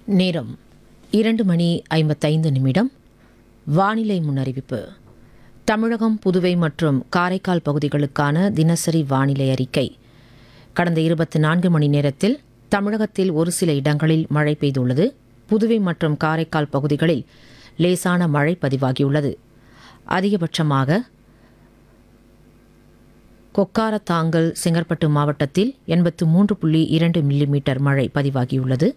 நேரம் இரண்டு மணி ஐம்பத்தைந்து நிமிடம் வானிலை முன்னறிவிப்பு தமிழகம் புதுவை மற்றும் காரைக்கால் பகுதிகளுக்கான தினசரி வானிலை அறிக்கை கடந்த இருபத்தி நான்கு மணி நேரத்தில் தமிழகத்தில் ஒரு சில இடங்களில் மழை பெய்துள்ளது புதுவை மற்றும் காரைக்கால் பகுதிகளில் லேசான மழை பதிவாகியுள்ளது அதிகபட்சமாக கொக்காரத்தாங்கல் செங்கற்பட்டு மாவட்டத்தில் எண்பத்து மூன்று புள்ளி இரண்டு மில்லிமீட்டர் மழை பதிவாகியுள்ளது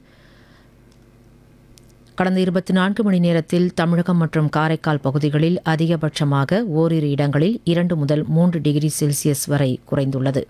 கடந்த இருபத்தி நான்கு மணி நேரத்தில் தமிழகம் மற்றும் காரைக்கால் பகுதிகளில் அதிகபட்சமாக ஓரிரு இடங்களில் இரண்டு முதல் மூன்று டிகிரி செல்சியஸ் வரை குறைந்துள்ளது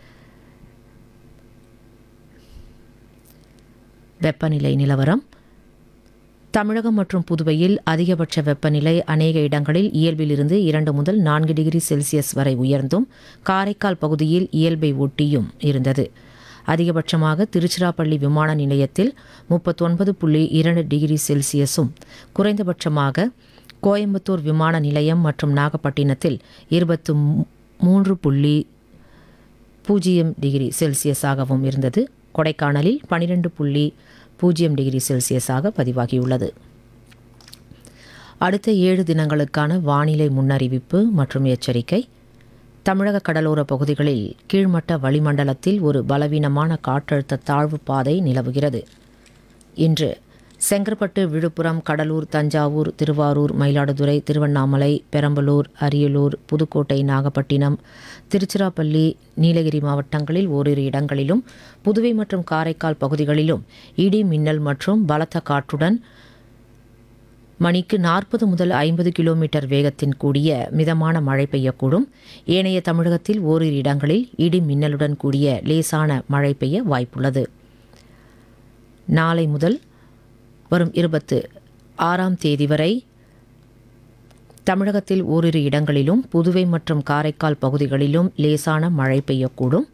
வெப்பநிலை நிலவரம் தமிழகம் மற்றும் புதுவையில் அதிகபட்ச வெப்பநிலை அநேக இடங்களில் இயல்பிலிருந்து இரண்டு முதல் நான்கு டிகிரி செல்சியஸ் வரை உயர்ந்தும் காரைக்கால் பகுதியில் இயல்பை ஒட்டியும் இருந்தது அதிகபட்சமாக திருச்சிராப்பள்ளி விமான நிலையத்தில் முப்பத்தொன்பது புள்ளி இரண்டு டிகிரி செல்சியஸும் குறைந்தபட்சமாக கோயம்புத்தூர் விமான நிலையம் மற்றும் நாகப்பட்டினத்தில் இருபத்து மூன்று புள்ளி பூஜ்ஜியம் டிகிரி செல்சியஸாகவும் இருந்தது கொடைக்கானலில் பனிரெண்டு புள்ளி பூஜ்ஜியம் டிகிரி செல்சியஸாக பதிவாகியுள்ளது அடுத்த ஏழு தினங்களுக்கான வானிலை முன்னறிவிப்பு மற்றும் எச்சரிக்கை தமிழக கடலோர பகுதிகளில் கீழ்மட்ட வளிமண்டலத்தில் ஒரு பலவீனமான காற்றழுத்த தாழ்வு பாதை நிலவுகிறது இன்று செங்கற்பட்டு விழுப்புரம் கடலூர் தஞ்சாவூர் திருவாரூர் மயிலாடுதுறை திருவண்ணாமலை பெரம்பலூர் அரியலூர் புதுக்கோட்டை நாகப்பட்டினம் திருச்சிராப்பள்ளி நீலகிரி மாவட்டங்களில் ஓரிரு இடங்களிலும் புதுவை மற்றும் காரைக்கால் பகுதிகளிலும் இடி மின்னல் மற்றும் பலத்த காற்றுடன் மணிக்கு நாற்பது முதல் ஐம்பது கிலோமீட்டர் வேகத்தின் கூடிய மிதமான மழை பெய்யக்கூடும் ஏனைய தமிழகத்தில் ஓரிரு இடங்களில் இடி மின்னலுடன் கூடிய லேசான மழை பெய்ய வாய்ப்புள்ளது நாளை முதல் வரும் இருபத்து ஆறாம் தேதி வரை தமிழகத்தில் ஓரிரு இடங்களிலும் புதுவை மற்றும் காரைக்கால் பகுதிகளிலும் லேசான மழை பெய்யக்கூடும்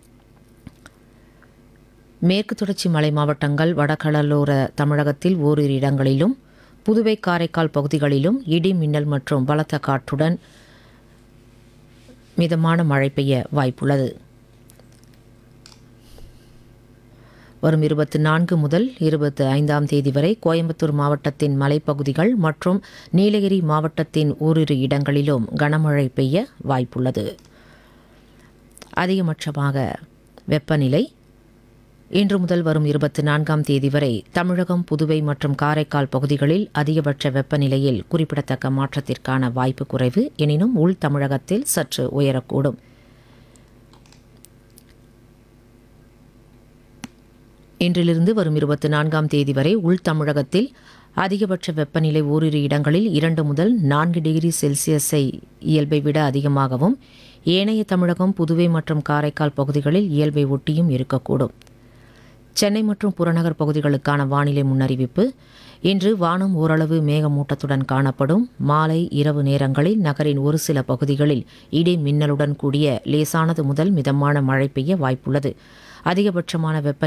மேற்கு தொடர்ச்சி மலை மாவட்டங்கள் வடகடலோர தமிழகத்தில் ஓரிரு இடங்களிலும் புதுவை காரைக்கால் பகுதிகளிலும் இடி மின்னல் மற்றும் பலத்த காற்றுடன் மிதமான மழை பெய்ய வாய்ப்புள்ளது வரும் இருபத்தி நான்கு முதல் இருபத்தி ஐந்தாம் தேதி வரை கோயம்புத்தூர் மாவட்டத்தின் மலைப்பகுதிகள் மற்றும் நீலகிரி மாவட்டத்தின் ஓரிரு இடங்களிலும் கனமழை பெய்ய வாய்ப்புள்ளது அதிகபட்சமாக வெப்பநிலை இன்று முதல் வரும் இருபத்தி நான்காம் தேதி வரை தமிழகம் புதுவை மற்றும் காரைக்கால் பகுதிகளில் அதிகபட்ச வெப்பநிலையில் குறிப்பிடத்தக்க மாற்றத்திற்கான வாய்ப்பு குறைவு எனினும் உள் தமிழகத்தில் சற்று உயரக்கூடும் இன்றிலிருந்து வரும் இருபத்தி நான்காம் தேதி வரை உள் தமிழகத்தில் அதிகபட்ச வெப்பநிலை ஓரிரு இடங்களில் இரண்டு முதல் நான்கு டிகிரி செல்சியஸை இயல்பை விட அதிகமாகவும் ஏனைய தமிழகம் புதுவை மற்றும் காரைக்கால் பகுதிகளில் இயல்பை ஒட்டியும் இருக்கக்கூடும் சென்னை மற்றும் புறநகர் பகுதிகளுக்கான வானிலை முன்னறிவிப்பு இன்று வானம் ஓரளவு மேகமூட்டத்துடன் காணப்படும் மாலை இரவு நேரங்களில் நகரின் ஒரு சில பகுதிகளில் இடி மின்னலுடன் கூடிய லேசானது முதல் மிதமான மழை பெய்ய வாய்ப்புள்ளது அதிகபட்சமான வெப்பநிலை